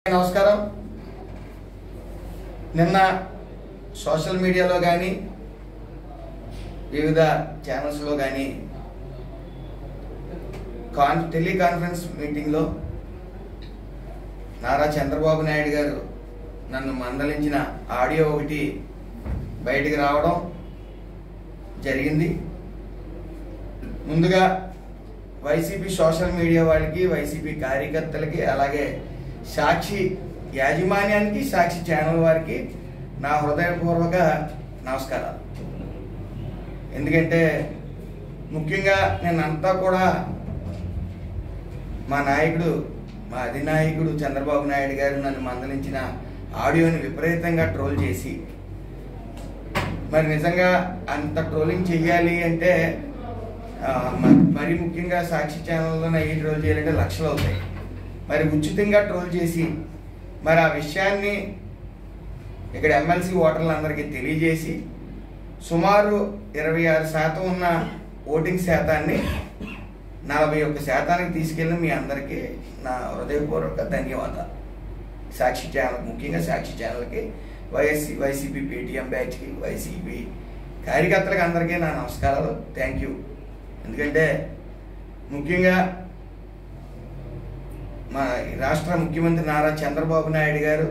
నమస్కారం నిన్న సోషల్ మీడియాలో కానీ వివిధ ఛానల్స్లో కానీ కాన్ టెలికాన్ఫరెన్స్ మీటింగ్లో నారా చంద్రబాబు నాయుడు గారు నన్ను మందలించిన ఆడియో ఒకటి బయటికి రావడం జరిగింది ముందుగా వైసీపీ సోషల్ మీడియా వాళ్ళకి వైసీపీ కార్యకర్తలకి అలాగే సాక్షి యాజమాన్యానికి సాక్షి ఛానల్ వారికి నా హృదయపూర్వక నమస్కారాలు ఎందుకంటే ముఖ్యంగా నేను అంతా కూడా మా నాయకుడు మా అధినాయకుడు చంద్రబాబు నాయుడు గారు నన్ను మందలించిన ఆడియోని విపరీతంగా ట్రోల్ చేసి మరి నిజంగా అంత ట్రోలింగ్ చెయ్యాలి అంటే ఆ, మ- మరి ముఖ్యంగా సాక్షి ఛానల్లోనే ఏ ట్రోల్ చేయాలంటే లక్షలు అవుతాయి మరి ఉచితంగా ట్రోల్ చేసి మరి ఆ విషయాన్ని ఇక్కడ ఎమ్మెల్సీ ఓటర్లందరికీ తెలియజేసి సుమారు ఇరవై ఆరు శాతం ఉన్న ఓటింగ్ శాతాన్ని నలభై ఒక్క శాతానికి తీసుకెళ్ళిన మీ అందరికీ నా హృదయపూర్వక ధన్యవాదాలు సాక్షి ఛానల్ ముఖ్యంగా సాక్షి ఛానల్కి వైఎస్సీ వైసీపీ పేటీఎం బ్యాచ్కి వైసీపీ కార్యకర్తలకు అందరికీ నా నమస్కారాలు థ్యాంక్ యూ ఎందుకంటే ముఖ్యంగా మా రాష్ట్ర ముఖ్యమంత్రి నారా చంద్రబాబు నాయుడు గారు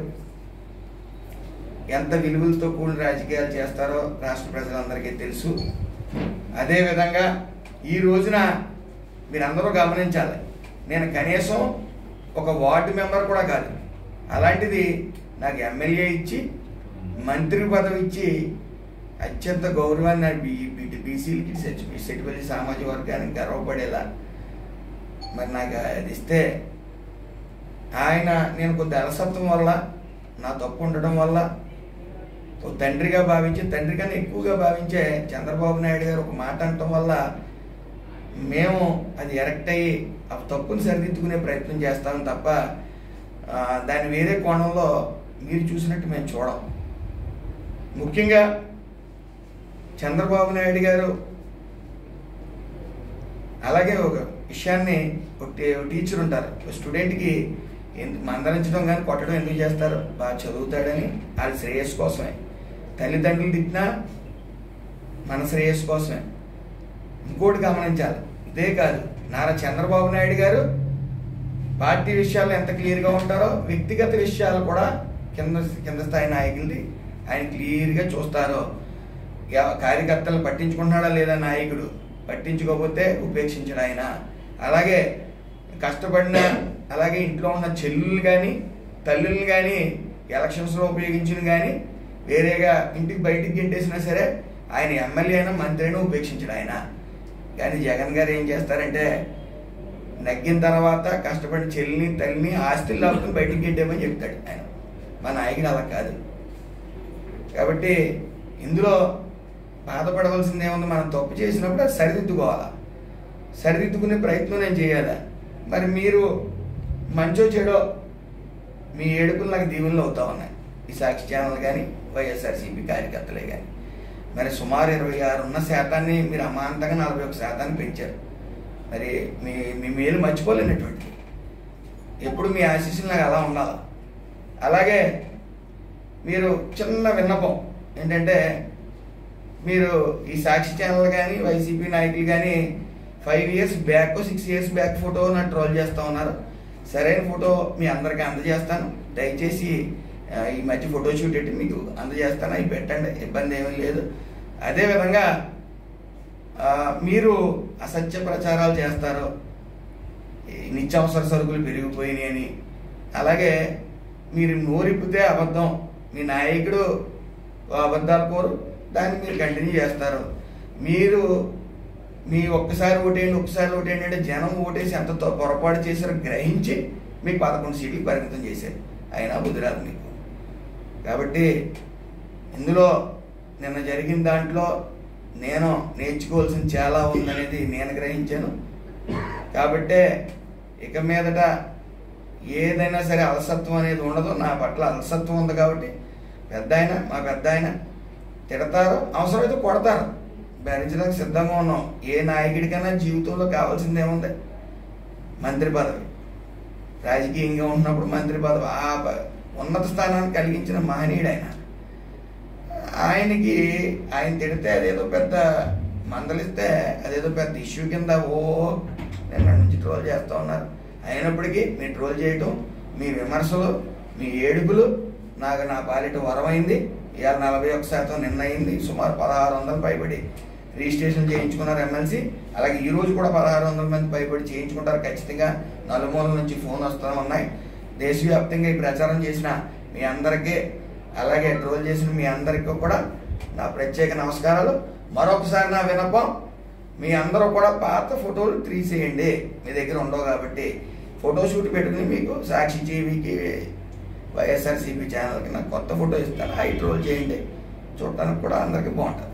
ఎంత విలువలతో కూడిన రాజకీయాలు చేస్తారో రాష్ట్ర ప్రజలందరికీ తెలుసు అదేవిధంగా ఈ రోజున మీరందరూ గమనించాలి నేను కనీసం ఒక వార్డు మెంబర్ కూడా కాదు అలాంటిది నాకు ఎమ్మెల్యే ఇచ్చి మంత్రి పదవి ఇచ్చి అత్యంత గౌరవాన్ని నా బీ బీ- బీసీలకి సెట్ సెటిపల్లి సామాజిక వర్గానికి గర్వపడేలా మరి నాకు అది ఇస్తే ఆయన నేను కొద్ది అలసత్వం వల్ల నా తప్పు ఉండడం వల్ల ఓ తండ్రిగా భావించి తండ్రి కన్నా ఎక్కువగా భావించే చంద్రబాబు నాయుడు గారు ఒక మాట అనటం వల్ల మేము అది ఎరెక్ట్ అయ్యి ఆ తప్పుని సరిదిద్దుకునే ప్రయత్నం చేస్తాం తప్ప ఆ, దాన్ని వేరే కోణంలో మీరు చూసినట్టు మేము చూడం ముఖ్యంగా చంద్రబాబు నాయుడు గారు అలాగే ఒక విషయాన్ని ఒక టీ- ఒక టీచర్ ఉంటారు ఒక స్టూడెంట్కి ఎందుకు మందలించడం కానీ కొట్టడం ఎందుకు చేస్తారు బాగా చదువుతాడని వాళ్ళ శ్రేయస్సు కోసమే తల్లిదండ్రులు తిట్టినా మన శ్రేయస్సు కోసమే ఇంకోటి గమనించాలి ఇదే కాదు నారా చంద్రబాబు నాయుడు గారు పార్టీ విషయాల్లో ఎంత క్లియర్గా ఉంటారో వ్యక్తిగత విషయాలు కూడా కింద కింద స్థాయి నాయకులది ఆయన క్లియర్గా చూస్తారో ఎవ- కార్యకర్తలు పట్టించుకుంటున్నాడా లేదా నాయకుడు పట్టించుకోకపోతే ఉపేక్షించడు ఆయన అలాగే కష్టపడిన అలాగే ఇంట్లో ఉన్న చెల్లులు కానీ తల్లుల్ని కానీ ఎలక్షన్స్లో ఉపయోగించిన కానీ వేరేగా ఇంటికి బయటికి గెంటేసినా సరే ఆయన ఎమ్మెల్యే అయినా మంత్రి అయినా ఉపేక్షించడు ఆయన కానీ జగన్ గారు ఏం చేస్తారంటే నగ్గిన తర్వాత కష్టపడి చెల్లిని తల్లిని ఆస్తులు లాక్కుని బయటికి గెట్టేమని చెప్తాడు ఆయన మా నాయకుడు అలా కాదు కాబట్టి ఇందులో బాధపడవలసింది ఏముంది మనం తప్పు చేసినప్పుడు అది సరిదిద్దుకోవాలా సరిదిద్దుకునే ప్రయత్నం నేను చేయాలా మరి మీరు మంచో చెడో మీ ఏడుపులు నాకు దీవెనలు అవుతా ఉన్నాయి ఈ సాక్షి ఛానల్ కానీ వైఎస్ఆర్సీపీ కార్యకర్తలే కానీ మరి సుమారు ఇరవై ఆరు ఉన్న శాతాన్ని మీరు అమాంతంగా నలభై ఒక శాతాన్ని పెంచారు మరి మీ మీ మేలు మర్చిపోలేనటువంటిది ఎప్పుడు మీ ఆశీస్సులు నాకు అలా ఉండాలి అలాగే మీరు చిన్న విన్నపం ఏంటంటే మీరు ఈ సాక్షి ఛానల్ కానీ వైసీపీ నాయకులు కానీ five years back six years back photo నా ట్రోల్ చేస్తూ ఉన్నారు సరైన ఫోటో మీ అందరికీ అందజేస్తాను దయచేసి ఆ, ఈ మధ్య ఫోటో షూట్ పెట్టి మీకు అందజేస్తాను అవి పెట్టండి ఇబ్బంది ఏమీ లేదు అదేవిధంగా ఆ, మీరు అసత్య ప్రచారాలు చేస్తారు ఈ నిత్యావసర సరుకులు పెరిగిపోయినాయి అని అలాగే మీరు నోరిప్పితే అబద్ధం మీ నాయకుడు అబద్ధాలు కోరు దాన్ని మీరు కంటిన్యూ చేస్తారు మీరు మీ ఒక్కసారి ఓటేయండి ఒక్కసారి ఓటేయండి అంటే జనం ఓటేసి ఎంత తో- పొరపాటు చేశారో గ్రహించి మీకు పదకొండు సీట్లు పరిమితం చేశారు అయినా బుద్ధిరాదు మీకు కాబట్టి ఇందులో నిన్న జరిగిన దాంట్లో నేను నేర్చుకోవాల్సిన చాలా ఉందనేది నేను గ్రహించాను కాబట్టే ఇక మీదట ఏదైనా సరే అలసత్వం అనేది ఉండదు నా పట్ల అలసత్వం ఉంది కాబట్టి పెద్ద ఆయన మా పెద్ద ఆయన తిడతారు అవసరమైతే కొడతారు భరించడానికి సిద్ధంగా ఉన్నాం ఏ నాయకుడికైనా జీవితంలో కావాల్సింది ఏముంది మంత్రి పదవి రాజకీయంగా ఉన్నప్పుడు మంత్రి పదవి ఆ ప- ఉన్నత స్థానాన్ని కలిగించిన మహనీయుడు ఆయన ఆయనకి ఆయన తిడితే అదేదో పెద్ద మందలిస్తే అదేదో పెద్ద ఇష్యూ కింద ఓ నిన్న నుంచి ట్రోల్ చేస్తూ ఉన్నారు అయినప్పటికీ మీ ట్రోల్ చేయటం మీ విమర్శలు మీ ఏడుపులు నాకు నా పాలిట వరమైంది ఇవాళ నలభై ఒక్క శాతం నిన్న అయింది సుమారు పదహారు వందలు పైబడి రిజిస్ట్రేషన్ చేయించుకున్నారు ఎమ్మెల్సీ అలాగే ఈ రోజు కూడా పదహారు వందల మంది పైబడి చేయించుకుంటారు ఖచ్చితంగా నలుమూలల నుంచి ఫోన్ వస్తూ ఉన్నాయి దేశవ్యాప్తంగా ఈ ప్రచారం చేసిన మీ అందరికీ అలాగే ట్రోల్ చేసిన మీ అందరికీ కూడా నా ప్రత్యేక నమస్కారాలు మరొకసారి నా వినపం మీ అందరూ కూడా పాత ఫోటోలు తీసేయండి మీ దగ్గర ఉండవు కాబట్టి ఫోటో షూట్ పెట్టుకుని మీకు సాక్షి టీవీకి వైఎస్ఆర్సీపీ ఛానల్కి నాకు కొత్త ఫోటో ఇస్తాను అవి ట్రోల్ చేయండి చూడటానికి కూడా అందరికీ బాగుంటుంది